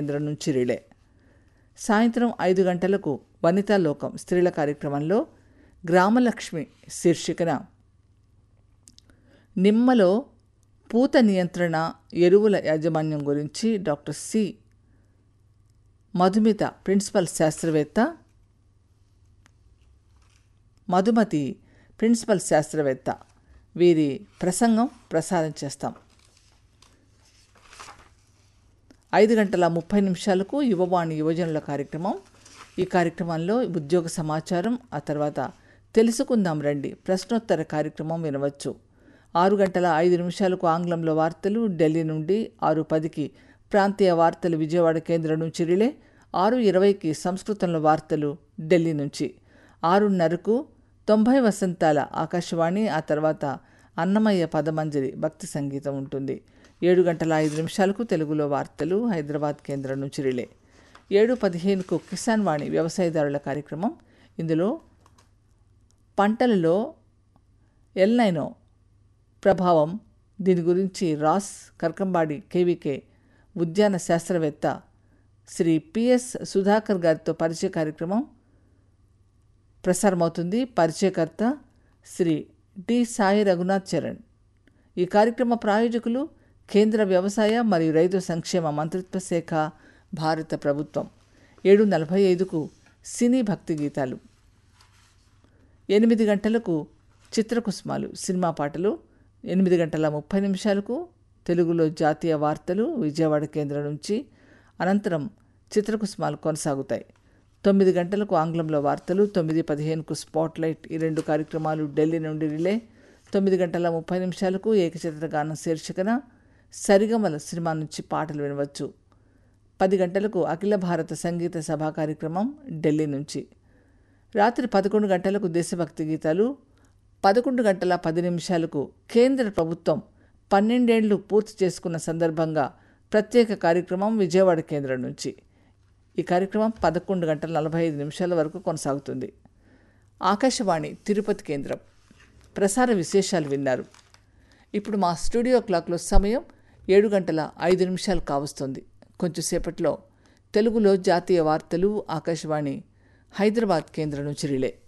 కేంద్రం నుంచి రిలే సాయంత్రం ఐదు గంటలకు వనితా లోకం స్త్రీల కార్యక్రమంలో గ్రామలక్ష్మి శీర్షికన నిమ్మలో పూత నియంత్రణ ఎరువుల యాజమాన్యం గురించి డాక్టర్ సి మధుమిత ప్రిన్సిపల్ శాస్త్రవేత్త మధుమతి ప్రిన్సిపల్ శాస్త్రవేత్త వీరి ప్రసంగం ప్రసారం చేస్తాం ఐదు గంటల ముప్పై నిమిషాలకు యువవాణి యువజనుల కార్యక్రమం ఈ కార్యక్రమంలో ఉద్యోగ సమాచారం ఆ తర్వాత తెలుసుకుందాం రండి ప్రశ్నోత్తర కార్యక్రమం వినవచ్చు ఆరు గంటల ఐదు నిమిషాలకు ఆంగ్లంలో వార్తలు ఢిల్లీ నుండి ఆరు పదికి ప్రాంతీయ వార్తలు విజయవాడ కేంద్రం నుంచి రిలే ఆరు ఇరవైకి సంస్కృతంలో వార్తలు ఢిల్లీ నుంచి ఆరున్నరకు తొంభై వసంతాల ఆకాశవాణి ఆ తర్వాత అన్నమయ్య పదమంజరి భక్తి సంగీతం ఉంటుంది ఏడు గంటల ఐదు నిమిషాలకు తెలుగులో వార్తలు హైదరాబాద్ కేంద్రం నుంచి రిలే ఏడు పదిహేనుకు కిసాన్ వాణి వ్యవసాయదారుల కార్యక్రమం ఇందులో పంటలలో ఎల్నైనో ప్రభావం దీని గురించి రాస్ కర్కంబాడి కేవీకే ఉద్యాన శాస్త్రవేత్త శ్రీ పిఎస్ సుధాకర్ గారితో పరిచయ కార్యక్రమం ప్రసారమవుతుంది పరిచయకర్త శ్రీ డి సాయి రఘునాథ్ చరణ్ ఈ కార్యక్రమ ప్రాయోజకులు కేంద్ర వ్యవసాయ మరియు రైతు సంక్షేమ మంత్రిత్వ శాఖ భారత ప్రభుత్వం ఏడు నలభై ఐదుకు సినీ భక్తి గీతాలు ఎనిమిది గంటలకు చిత్రకుసుమాలు సినిమా పాటలు ఎనిమిది గంటల ముప్పై నిమిషాలకు తెలుగులో జాతీయ వార్తలు విజయవాడ కేంద్రం నుంచి అనంతరం చిత్రకుసుమాలు కొనసాగుతాయి తొమ్మిది గంటలకు ఆంగ్లంలో వార్తలు తొమ్మిది పదిహేనుకు స్పాట్లైట్ ఈ రెండు కార్యక్రమాలు ఢిల్లీ నుండి రిలే తొమ్మిది గంటల ముప్పై నిమిషాలకు ఏకచిత్ర గానం శీర్షికన సరిగమల సినిమా నుంచి పాటలు వినవచ్చు పది గంటలకు అఖిల భారత సంగీత సభా కార్యక్రమం ఢిల్లీ నుంచి రాత్రి పదకొండు గంటలకు దేశభక్తి గీతాలు పదకొండు గంటల పది నిమిషాలకు కేంద్ర ప్రభుత్వం పన్నెండేండ్లు పూర్తి చేసుకున్న సందర్భంగా ప్రత్యేక కార్యక్రమం విజయవాడ కేంద్రం నుంచి ఈ కార్యక్రమం పదకొండు గంటల నలభై ఐదు నిమిషాల వరకు కొనసాగుతుంది ఆకాశవాణి తిరుపతి కేంద్రం ప్రసార విశేషాలు విన్నారు ఇప్పుడు మా స్టూడియో క్లాక్లో సమయం ఏడు గంటల ఐదు నిమిషాలు కావస్తుంది కొంచెంసేపట్లో తెలుగులో జాతీయ వార్తలు ఆకాశవాణి హైదరాబాద్ కేంద్రం నుంచి రిలే